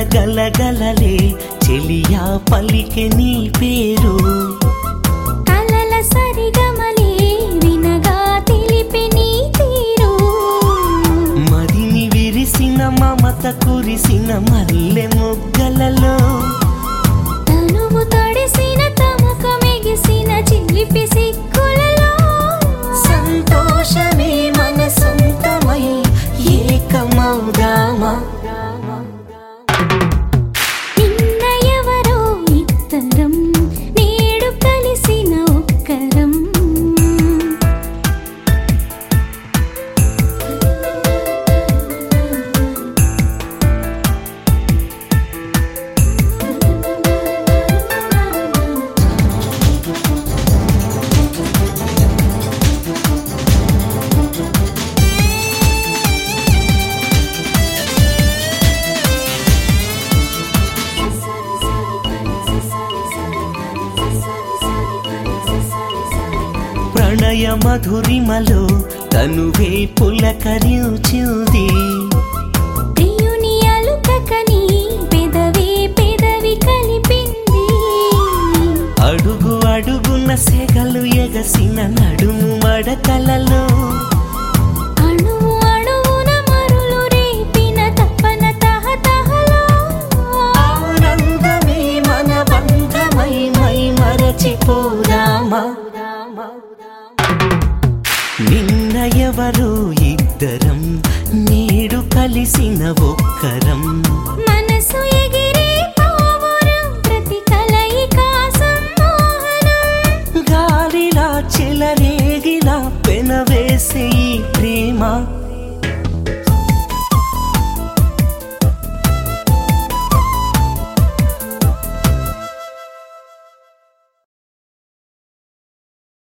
గలగలలే చెలియా పలికె నీ పేరు కలల సరిగమలే వినగా తెలిపి నీ తీరు మదిని విరిసిన మమత కురిసిన మల్లె మొగ్గలలో తనువు తడిసిన తముక మెగిసిన చిలిపి సిక్కులలో సంతోషమే మన సొంతమై ఏకమౌదామా నిన్న ఎవరో ఇద్దరం నేడు కలిసిన ఒక్కరం ప్రణయ మధురిమలో తనువే పులకరించింది ప్రియుని అలుకకని పెదవి పెదవి కలిపింది అడుగు అడుగున సెగలు ఎగసిన నడుము మడకలలో అణువు అణువున మరులు రేపిన తపన తహతహలో ఆనందమే మన బంధమై మై మరచిపోదామా నిన్న ఎవరు ఇద్దరం నేడు కలిసిన ఒక్కరం